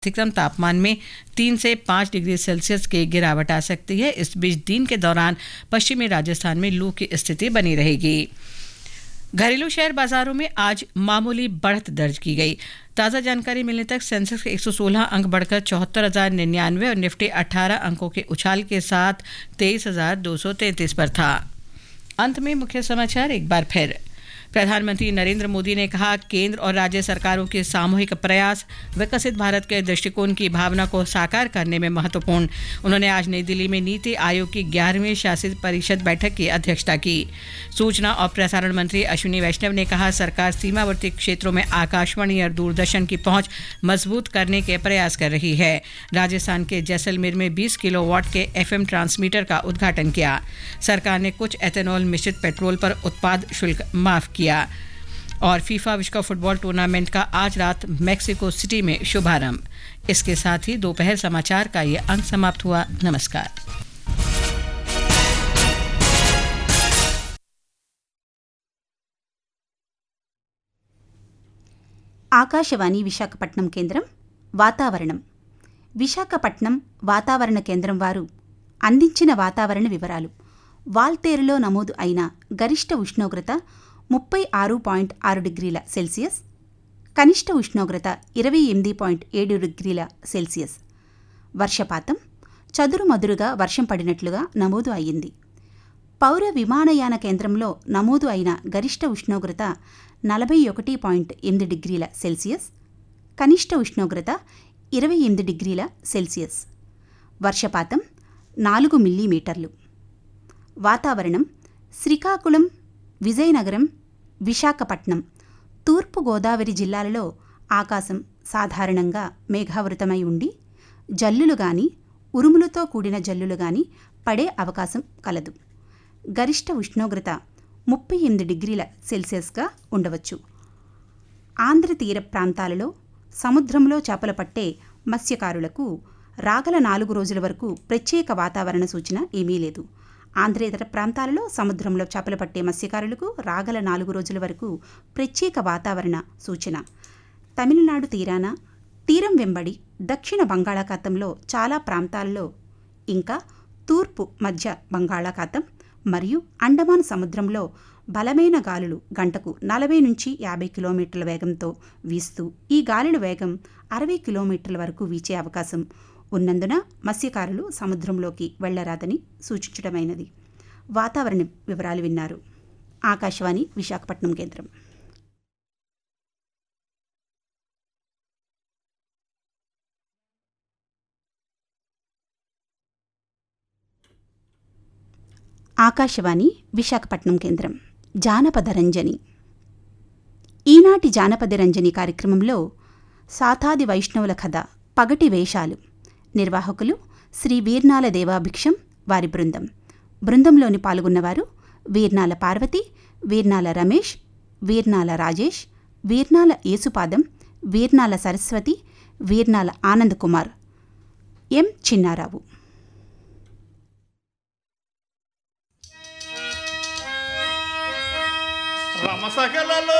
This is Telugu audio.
अधिकतम तापमान में तीन से पाँच डिग्री सेल्सियस की गिरावट आ सकती है इस बीच दिन के दौरान पश्चिमी राजस्थान में लू की स्थिति बनी रहेगी घरेलू शेयर बाजारों में आज मामूली बढ़त दर्ज की गई ताज़ा जानकारी मिलने तक सेंसेक्स के 116 अंक बढ़कर चौहत्तर हजार निन्यानवे और निफ्टी 18 अंकों के उछाल के साथ तेईस हजार दो सौ तैंतीस पर था अंत में मुख्य समाचार एक बार फिर प्रधानमंत्री नरेंद्र मोदी ने कहा केंद्र और राज्य सरकारों के सामूहिक प्रयास विकसित भारत के दृष्टिकोण की भावना को साकार करने में महत्वपूर्ण उन्होंने आज नई दिल्ली में नीति आयोग की ग्यारहवीं शासित परिषद बैठक की अध्यक्षता की सूचना और प्रसारण मंत्री अश्विनी वैष्णव ने कहा सरकार सीमावर्ती क्षेत्रों में आकाशवाणी और दूरदर्शन की पहुंच मजबूत करने के प्रयास कर रही है राजस्थान के जैसलमेर में 20 किलोवाट के एफएम ट्रांसमीटर का उद्घाटन किया सरकार ने कुछ एथेनॉल मिश्रित पेट्रोल पर उत्पाद शुल्क माफ किया किया और फीफा विश्व कप फुटबॉल टूर्नामेंट का आज रात मेक्सिको सिटी में शुभारंभ इसके साथ ही दोपहर समाचार का ये अंक समाप्त हुआ नमस्कार ఆకాశవాణి విశాఖపట్నం కేంద్రం వాతావరణం విశాఖపట్నం వాతావరణ కేంద్రం వారు అందించిన వాతావరణ వివరాలు వాల్తేరులో నమోదు అయిన గరిష్ట ఉష్ణోగ్రత ముప్పై ఆరు పాయింట్ ఆరు డిగ్రీల సెల్సియస్ కనిష్ట ఉష్ణోగ్రత ఇరవై ఎనిమిది పాయింట్ ఏడు డిగ్రీల సెల్సియస్ వర్షపాతం చదురుమదురుగా వర్షం పడినట్లుగా నమోదు అయ్యింది పౌర విమానయాన కేంద్రంలో నమోదు అయిన గరిష్ట ఉష్ణోగ్రత నలభై ఒకటి పాయింట్ ఎనిమిది డిగ్రీల సెల్సియస్ కనిష్ట ఉష్ణోగ్రత ఇరవై ఎనిమిది డిగ్రీల సెల్సియస్ వర్షపాతం నాలుగు మిల్లీమీటర్లు వాతావరణం శ్రీకాకుళం విజయనగరం విశాఖపట్నం తూర్పు గోదావరి జిల్లాలలో ఆకాశం సాధారణంగా మేఘావృతమై ఉండి జల్లులు గాని ఉరుములతో కూడిన జల్లులు గాని పడే అవకాశం కలదు గరిష్ట ఉష్ణోగ్రత ముప్పై ఎనిమిది డిగ్రీల సెల్సియస్గా ఉండవచ్చు ఆంధ్ర తీర ప్రాంతాలలో సముద్రంలో చేపలు పట్టే మత్స్యకారులకు రాగల నాలుగు రోజుల వరకు ప్రత్యేక వాతావరణ సూచన ఏమీ లేదు ఆంధ్రేతర ప్రాంతాలలో సముద్రంలో చేపలు పట్టే మత్స్యకారులకు రాగల నాలుగు రోజుల వరకు ప్రత్యేక వాతావరణ సూచన తమిళనాడు తీరాన తీరం వెంబడి దక్షిణ బంగాళాఖాతంలో చాలా ప్రాంతాల్లో ఇంకా తూర్పు మధ్య బంగాళాఖాతం మరియు అండమాన్ సముద్రంలో బలమైన గాలులు గంటకు నలభై నుంచి యాభై కిలోమీటర్ల వేగంతో వీస్తూ ఈ గాలుల వేగం అరవై కిలోమీటర్ల వరకు వీచే అవకాశం ఉన్నందున మత్స్యకారులు సముద్రంలోకి వెళ్లరాదని సూచించడమైనది వాతావరణ వివరాలు విన్నారు ఆకాశవాణి విశాఖపట్నం కేంద్రం ఆకాశవాణి విశాఖపట్నం కేంద్రం జానపద రంజని ఈనాటి జానపద రంజని కార్యక్రమంలో సాతాది వైష్ణవుల కథ పగటి వేషాలు నిర్వాహకులు శ్రీ వీర్నాల దేవాభిక్షం వారి బృందం బృందంలోని పాల్గొన్నవారు వీర్నాల పార్వతి వీర్నాల రమేష్ వీర్నాల రాజేష్ వీర్నాల యేసుపాదం వీర్నాల సరస్వతి వీర్నాల ఆనంద్ కుమార్ ఎం చిన్నారావు రమసగలలో